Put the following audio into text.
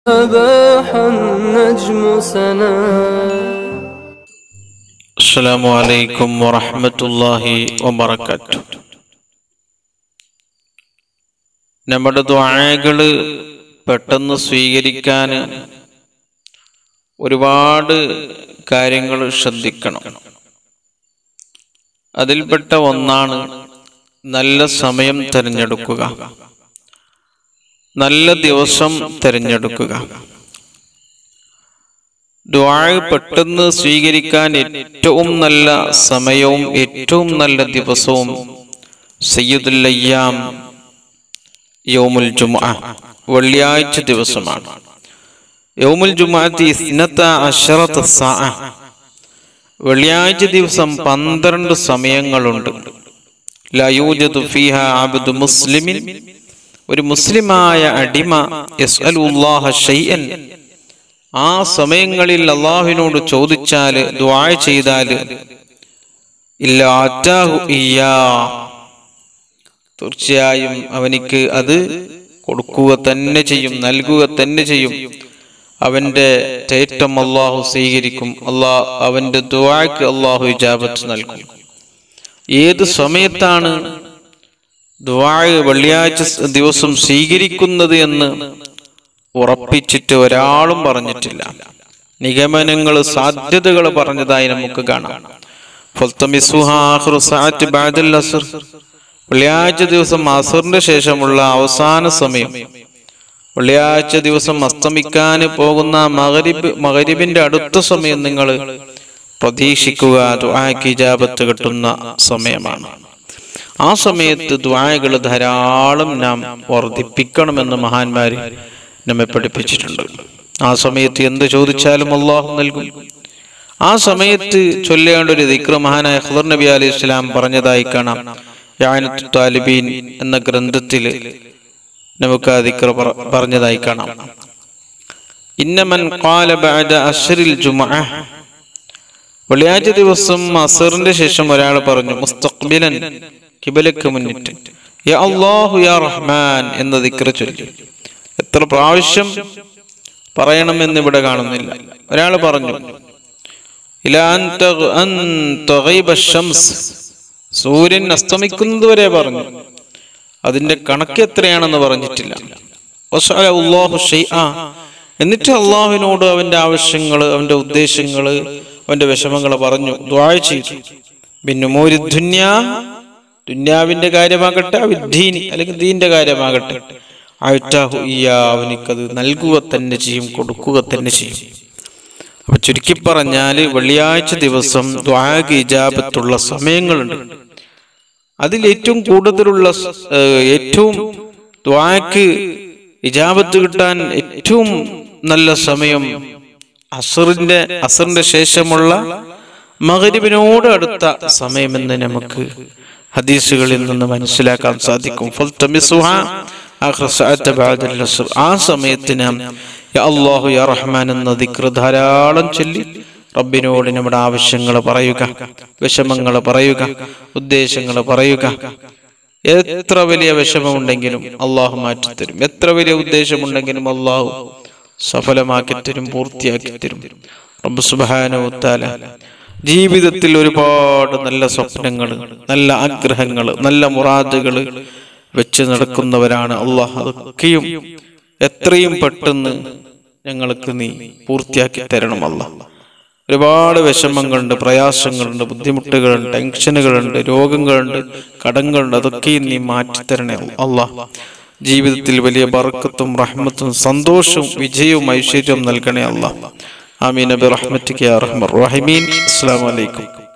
أباح النجم سنا السلام عليكم ورحمة الله وبركاته നമ്മുടെ ദ്വാഴകൾ പെട്ടെന്ന് സ്വീകരിക്കാൻ ഒരുപാട് കാര്യങ്ങൾ ശ്രദ്ധിക്കണം അതിൽപ്പെട്ട ഒന്നാണ് നല്ല സമയം തിരഞ്ഞെടുക്കുക നല്ല ദിവസം തിരഞ്ഞെടുക്കുക ദ്വാഴ് പെട്ടെന്ന് സ്വീകരിക്കാൻ ഏറ്റവും നല്ല സമയവും ഏറ്റവും നല്ല ദിവസവും സയ്യിദുൽ അയ്യാം യൗമുൽ ജുമുഅ വെള്ളിയാഴ്ച ദിവസമാണ് യൗമുൽ ജുമുഅത്തി ഇസ്നത്ത അശറത്ത് സാഅ വെള്ളിയാഴ്ച ദിവസം പന്ത്രണ്ട് സമയങ്ങളുണ്ട് ലാ യൂജദു ഫീഹ അബ്ദു മുസ്ലിമിൻ ഒരു മുസ്ലിമായ അടിമ യസ്അലുല്ലാഹ ഷൈഅൻ ആ സമയങ്ങളിൽ അള്ളാഹുവിനോട് ചോദിച്ചാല് ദ്വാ ചെയ്താല് ഇല്ല അറ്റാഹു ഇയ്യാ തീർച്ചയായും അവനിക്ക് അത് കൊടുക്കുക തന്നെ ചെയ്യും നൽകുക തന്നെ ചെയ്യും അവന്റെ തേറ്റം അള്ളാഹു സ്വീകരിക്കും അള്ളാഹ് അവന്റെ ദ്വാക്ക് അള്ളാഹു ഇജാബത്ത് നൽകും ഏത് സമയത്താണ് ദ്വാഴ് വെള്ളിയാഴ്ച ദിവസം സ്വീകരിക്കുന്നത് എന്ന് ഉറപ്പിച്ചിട്ട് ഒരാളും പറഞ്ഞിട്ടില്ല നിഗമനങ്ങൾ സാധ്യതകൾ പറഞ്ഞതായി നമുക്ക് കാണാം ഫൽത്തമിസുഹാ ആഖിറു സഅത്ത് ബഅദൽ അസ്ർ. വെള്ളിയാഴ്ച ദിവസം അസറിന്റെ ശേഷമുള്ള അവസാന സമയം വെള്ളിയാഴ്ച ദിവസം അസ്തമിക്കാൻ പോകുന്ന മകരിബ് മകരിബിന്റെ അടുത്ത സമയം നിങ്ങൾ പ്രതീക്ഷിക്കുക ദുആക്ക് ഇജാബത്ത് കിട്ടുന്ന സമയമാണ് ആ സമയത്ത് ദ്വായകൾ ധാരാളം നാം വർദ്ധിപ്പിക്കണമെന്ന് മഹാന്മാര് നമ്മെ പഠിപ്പിച്ചിട്ടുണ്ട് ആ സമയത്ത് എന്ത് ചോദിച്ചാലും അള്ളാഹു നൽകും ആ സമയത്ത് ചൊല്ലേണ്ട ഒരു ദിക്ര മഹാനായ ഖദർ നബി അലൈഹി ഇസ്ലാം പറഞ്ഞതായി കാണാം യാനത്തു താലിബീൻ എന്ന ഗ്രന്ഥത്തില് നമുക്ക് ആ ദിക്ര പറ- പറഞ്ഞതായി കാണാം ഇന്നമൻ ഖാല ബഅദ അശ്റിൽ ജുമുഅ വെള്ളിയാഴ്ച ദിവസം അസറിന്റെ ശേഷം ഒരാൾ പറഞ്ഞു മുസ്തഖ്ബിലൻ കിബലക്ക് മുന്നിട്ട് യാ അല്ലാഹു യാ റഹ്മാൻ എന്ന ദിക്ര ചൊല്ലി എത്ര പ്രാവശ്യം പറയണമെന്ന് ഇവിടെ കാണുന്നില്ല ഒരാൾ പറഞ്ഞു ഇലാ അൻ തഗ്- അൻ തഗീബ ശംസ്. സൂര്യൻ അസ്തമിക്കുന്നത് വരെ പറഞ്ഞു അതിന്റെ കണക്ക് എത്രയാണെന്ന് പറഞ്ഞിട്ടില്ല വസഅല അല്ലാഹു ഷൈആ. എന്നിട്ട് അള്ളാഹുവിനോട് അവന്റെ ആവശ്യങ്ങൾ അവന്റെ ഉദ്ദേശങ്ങൾ അവന്റെ വിഷമങ്ങൾ പറഞ്ഞു ദ്വാഴ ചെയ്തു ബിന്നുമൂരി ദുന്യാ ദുന്യാവിന്റെ കാര്യമാകട്ടെ വിദ്ധീനി അല്ലെങ്കിൽ ദീന്റെ കാര്യമാകട്ടെ ആയിട്ടാഹു ഇയ്യാ അവനിക്കത് നൽകുക തന്നെ ചെയ്യും കൊടുക്കുക തന്നെ ചെയ്യും അപ്പൊ ചുരുക്കി പറഞ്ഞാല് വെള്ളിയാഴ്ച ദിവസം ദ്വാഗ് ഇജാബത്തുള്ള സമയങ്ങളുണ്ട് അതിൽ ഏറ്റവും കൂടുതലുള്ള സ്- ഏഹ് ഏറ്റവും ദ്വാക്ക് ഇജാബത്ത് കിട്ടാൻ ഏറ്റവും നല്ല സമയം അസറിന്റെ അസറിന്റെ ശേഷമുള്ള മകരിബിനോട് അടുത്ത സമയമെന്ന് നമുക്ക് ഹദീസുകളിൽ നിന്ന് മനസ്സിലാക്കാൻ സാധിക്കും ഫൽതമിസുഹ ആഖിറ സഅത്ത് ബഅദൽ അസ്ർ. ആ സമയത്ത് നാം യാ അല്ലാഹു യാ റഹ്മാൻ എന്ന ദിക്ർ ധാരാളം ചൊല്ലി റബ്ബിനോട് നമ്മുടെ ആവശ്യങ്ങൾ പറയുക വിഷമങ്ങൾ പറയുക ഉദ്ദേശങ്ങൾ പറയുക എത്ര വലിയ വിഷമമുണ്ടെങ്കിലും അള്ളാഹു മാറ്റിത്തരും എത്ര വലിയ ഉദ്ദേശമുണ്ടെങ്കിലും അള്ളാഹു സഫലമാക്കി തരും പൂർത്തിയാക്കി തരും റബ്ബ് സുബാനുത്താല ജീവിതത്തിൽ ഒരുപാട് നല്ല സ്വപ്നങ്ങൾ നല്ല ആഗ്രഹങ്ങൾ നല്ല മുറാദുകൾ വെച്ച് നടക്കുന്നവരാണ് അള്ളാഹ് അതൊക്കെയും എത്രയും പെട്ടെന്ന് ഞങ്ങൾക്ക് നീ പൂർത്തിയാക്കി തരണം അള്ളാഹ് ഒരുപാട് വിഷമങ്ങളുണ്ട് പ്രയാസങ്ങളുണ്ട് ബുദ്ധിമുട്ടുകളുണ്ട് ടെൻഷനുകളുണ്ട് രോഗങ്ങളുണ്ട് കടങ്ങളുണ്ട് അതൊക്കെയും നീ മാറ്റിത്തരണേ അള്ളാഹ് ജീവിതത്തിൽ വലിയ ബർക്കത്തും റഹ്മത്തും സന്തോഷവും വിജയവും ഐശ്വര്യവും നൽകണേ അള്ളാഹ് ആമീൻ നബി റഹ്മത്തിക്ക് റഹ്മർ റഹിമീൻ അസ്സലാമു അലൈക്കും